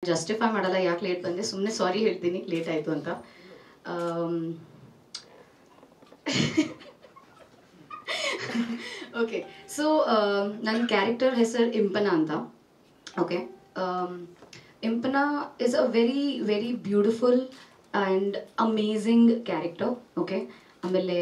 justify ಮಾಡಲ್ಲ ಯಾಕೆ late ಬಂದೆ ಸುಮ್ಮನೆ ಸಾರಿ ಹೇಳ್ತೀನಿ ಲೇಟ್ ಆಯಿತು ಅಂತ ಓಕೆ ಸೊ ನನ್ನ ಕ್ಯಾರೆಕ್ಟರ್ ಹೆಸರು ಇಂಪನ ಅಂತ okay Impana is a very very beautiful and amazing character okay ಆಮೇಲೆ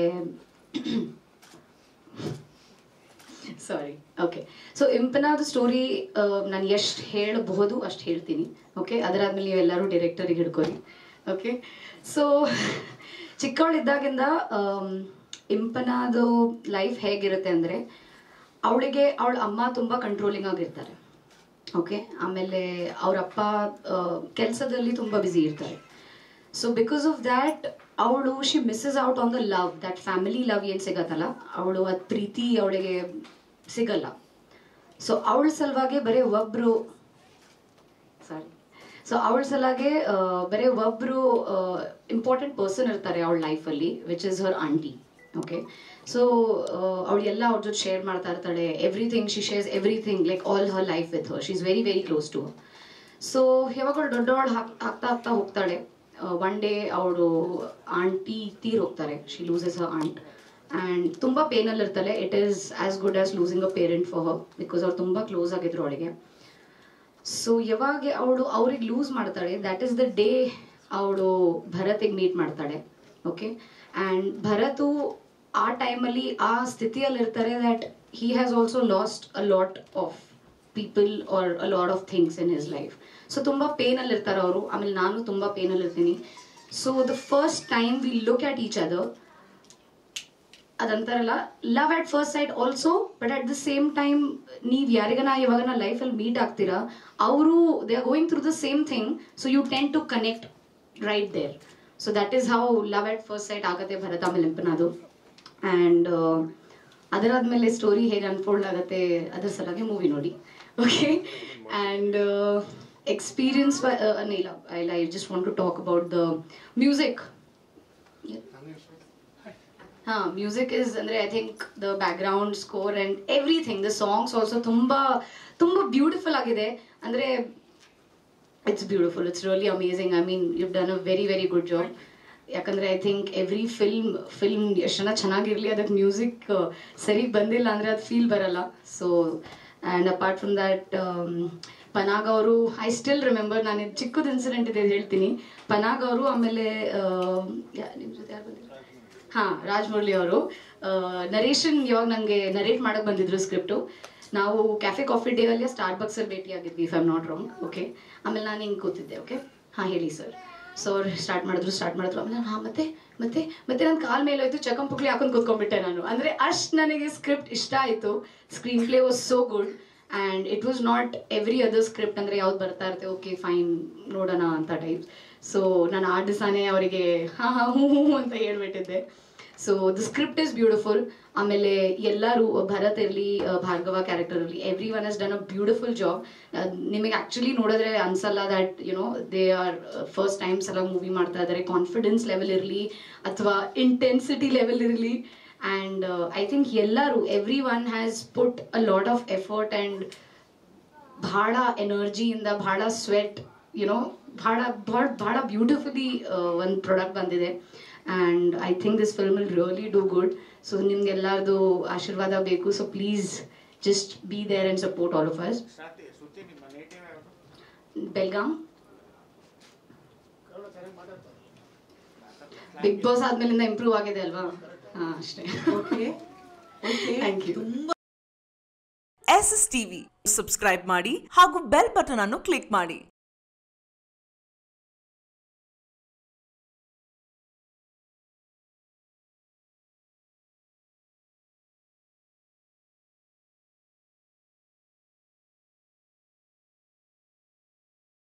ಸಾರಿ ಓಕೆ ಸೊ ಇಂಪನಾದ ಸ್ಟೋರಿ ನಾನು ಎಷ್ಟು ಹೇಳಬಹುದು ಅಷ್ಟು ಹೇಳ್ತೀನಿ ಓಕೆ ಅದರಾದ್ಮೇಲೆ ನೀವೆಲ್ಲರೂ ಡೈರೆಕ್ಟರಿಗೆ ಹಿಡ್ಕೊರಿ ಓಕೆ ಸೊ ಚಿಕ್ಕವಳಿದ್ದಾಗಿಂದ ಇಂಪನಾದು ಲೈಫ್ ಹೇಗಿರುತ್ತೆ ಅಂದರೆ ಅವಳಿಗೆ ಅವಳ ಅಮ್ಮ ತುಂಬ ಕಂಟ್ರೋಲಿಂಗ್ ಆಗಿರ್ತಾರೆ ಓಕೆ ಆಮೇಲೆ ಅವ್ರ ಅಪ್ಪ ಕೆಲಸದಲ್ಲಿ ತುಂಬ ಬ್ಯುಸಿ ಇರ್ತಾರೆ ಸೊ ಬಿಕಾಸ್ ಆಫ್ ದ್ಯಾಟ್ ಅವಳು she misses out on the love that family love ಏನು ಸಿಗತ್ತಲ್ಲ ಅವಳು ಅದು ಪ್ರೀತಿ ಅವಳಿಗೆ ಸಿಗಲ್ಲ ಸೊ ಅವಳ ಸಲುವಾಗಿ ಬರೀ ಒಬ್ರು ಸಾರಿ ಸೊ ಅವಳ ಸಲಾಗೆ ಬರೀ ಒಬ್ರು ಇಂಪಾರ್ಟೆಂಟ್ ಪರ್ಸನ್ ಇರ್ತಾರೆ ಅವಳ ಲೈಫಲ್ಲಿ which is her aunty okay so ಅವಳು ಎಲ್ಲ ಅವ್ರ ಜೊತೆ ಶೇರ್ ಮಾಡ್ತಾ ಇರ್ತಾಳೆ everything she shares everything like all her life with her she is very very close to so ಯಾವಾಗ ಅವಳು ದೊಡ್ಡವಳು ಆಗ್ತಾ ಆಗ್ತಾ ಹೋಗ್ತಾಳೆ ಒನ್ ಡೇ ಅವಳು ಆಂಟಿ ತೀರ್ ಹೋಗ್ತಾರೆ she loses her aunt and ತುಂಬ ಪೇನಲ್ಲಿ ಇರ್ತಾಳೆ it is as good as losing a parent for her because ಅವ್ರು ತುಂಬ ಕ್ಲೋಸ್ ಆಗಿದ್ರು ಅವಳಿಗೆ ಸೊ ಯಾವಾಗ ಅವಳು ಅವ್ರಿಗೆ ಲೂಸ್ ಮಾಡ್ತಾಳೆ ದ್ಯಾಟ್ ಈಸ್ ದ ಡೇ ಅವಳು ಭರತಿಗೆ ಮೀಟ್ ಮಾಡ್ತಾಳೆ ಓಕೆ ಆ್ಯಂಡ್ ಭರತು ಆ ಟೈಮಲ್ಲಿ ಆ ಸ್ಥಿತಿಯಲ್ಲಿ ಇರ್ತಾರೆ that he has also lost a lot of people or a lot of things in his life so ತುಂಬ ಪೇನಲ್ಲಿ ಇರ್ತಾರೆ ಅವರು ಆಮೇಲೆ ನಾನು ತುಂಬ ಪೇನಲ್ಲಿ ಇರ್ತೀನಿ so the first time we look at each other ಅದಂತಾರಲ್ಲ love at first sight also but at the same time ನೀವು ಯಾರಿಗನ ಇವಾಗನ ಲೈಫಲ್ಲಿ ಮೀಟ್ ಆಗ್ತೀರಾ ಅವರು they are going through the same thing so you tend to connect right there so that is how love at first sight ಆಗುತ್ತೆ ಭರತ ಮೆಲಿಂಪನದು and ಅದರಾದ್ಮೇಲೆ story ಹೇಗೆ ಅನ್ಫೋಲ್ಡ್ ಆಗುತ್ತೆ ಅದ್ರ ಸಲುವಾಗಿ ಮೂವಿ ನೋಡಿ ಓಕೆ ಆ್ಯಂಡ್ ಎಕ್ಸ್ಪೀರಿಯನ್ಸ್ ಇಲ್ಲ ಇಲ್ಲ I just want to talk about the music ಹಾ ಮ್ಯೂಸಿಕ್ ಇಸ್ ಅಂದ್ರೆ I think the background score and everything the songs also ತುಂಬಾ ತುಂಬಾ ಬ್ಯೂಟಿಫುಲ್ ಆಗಿದೆ ಅಂದ್ರೆ it's beautiful it's really amazing I mean you done a very very good job ಯಾಕಂದ್ರೆ I think every film film ಎಷ್ಟು ಜನ ಚೆನ್ನಾಗಿರ್ಲಿ ಅದಕ್ಕೆ music ಸರಿ ಬಂದಿಲ್ಲ ಅಂದ್ರೆ ಅದು ಫೀಲ್ ಬರಲ್ಲ so and apart from that Panag ಅವರು ಐ ಸ್ಟಿಲ್ ರಿಮೆಂಬರ್ ನಾನು ಇದು ಚಿಕ್ಕದ ಇನ್ಸಿಡೆಂಟ್ ಇದೆ ಹೇಳ್ತೀನಿ ಪನಾಗ್ ಅವರು ಆಮೇಲೆ ನಿಮ್ಮ ಜೊತೆ ಯಾರು ಬಂದಿದ್ರು ಹಾ ರಾಜಮೌಳಿ ಅವರು ನರೇಶನ್ ಇವಾಗ ನಂಗೆ ನರೇಟ್ ಮಾಡಕ್ ಬಂದಿದ್ರು ಸ್ಕ್ರಿಪ್ಟು ನಾವು ಕ್ಯಾಫೆ ಕಾಫಿ ಡೇ ಅಲ್ಲಿ ಸ್ಟಾರ್ ಬಕ್ಸ್ ಅಲ್ಲಿ ಭೇಟಿ ಆಗಿದ್ವಿ if I'm not wrong okay ಆಮೇಲೆ ನಾನು ಹಿಂಗೆ ಕೂತಿದ್ದೆ ಓಕೆ ಹಾ ಹೇಳಿ ಸರ್ ಸೊ ಅವ್ರು ಸ್ಟಾರ್ಟ್ ಮಾಡಿದ್ರು ಸ್ಟಾರ್ಟ್ ಮಾಡಿದ್ರು ಆಮೇಲೆ ಹಾ ಮತ್ತೆ ಮತ್ತೆ ಮತ್ತೆ ನನ್ನ ಕಾಲ್ ಮೇಲೆ ಹೋಯ್ತು ಚಕಂ ಪುಕ್ಲಿ ಹಾಕೊಂಡು ಕೂತ್ಕೊಂಡ್ಬಿಟ್ಟೆ ನಾನು ಅಂದ್ರೆ ಅಷ್ಟು ನನಗೆ ಸ್ಕ್ರಿಪ್ಟ್ ಇಷ್ಟ ಆಯ್ತು screenplay was so good and it was not every other script ಅಂದರೆ ಯಾವ್ದು ಬರ್ತಾ ಇರುತ್ತೆ ಓಕೆ ಫೈನ್ ನೋಡೋಣ ಅಂತ ಟೈಪ್ ಸೊ ನಾನು ಆ ದಿವಸನೇ ಅವರಿಗೆ ಹಾಂ ಹಾಂ ಹ್ಞೂ ಹ್ಞೂ ಅಂತ ಹೇಳ್ಬಿಟ್ಟಿದ್ದೆ so the script is beautiful ಆಮೇಲೆ ಎಲ್ಲರೂ ಭರತ್ ಇರಲಿ ಭಾರ್ಗವ ಕ್ಯಾರೆಕ್ಟರ್ ಇರಲಿ everyone has done a beautiful job ನಿಮಗೆ ಆ್ಯಕ್ಚುಲಿ ನೋಡಿದ್ರೆ ಅನ್ಸಲ್ಲ that you know they are first times ಎಲ್ಲ ಮೂವಿ ಮಾಡ್ತಾ ಇದ್ದಾರೆ ಕಾನ್ಫಿಡೆನ್ಸ್ ಲೆವೆಲ್ ಇರಲಿ ಅಥವಾ ಇಂಟೆನ್ಸಿಟಿ ಲೆವೆಲ್ ಇರಲಿ ಆ್ಯಂಡ್ ಐ ಥಿಂಕ್ ಎಲ್ಲರೂ everyone has put a lot of effort and ಭಾಳ ಎನರ್ಜಿಯಿಂದ ಭಾಳ ಸ್ವೆಟ್ ಯುನೋ ಭಾಳ ಭಾಳ ಭಾಳ ಬ್ಯೂಟಿಫುಲಿ ಒಂದು ಪ್ರಾಡಕ್ಟ್ ಬಂದಿದೆ and I think this film will really do good so ನಿಮ್ಗೆಲ್ಲರದು ಆಶೀರ್ವಾದ ಬೇಕು so please just be there and support all of us Belgaum Bigg Boss ಆದ್ಮೇಲಿಂದ ಇಂಪ್ರೂವ್ ಆಗಿದೆ ಅಲ್ವಾ ಹಾಂ ಅಷ್ಟೇ okay okay thank you S S TV subscribe ಮಾಡಿ ಹಾಗೂ ಬೆಲ್ ಬಟನ್ ಅನ್ನು ಕ್ಲಿಕ್ ಮಾಡಿ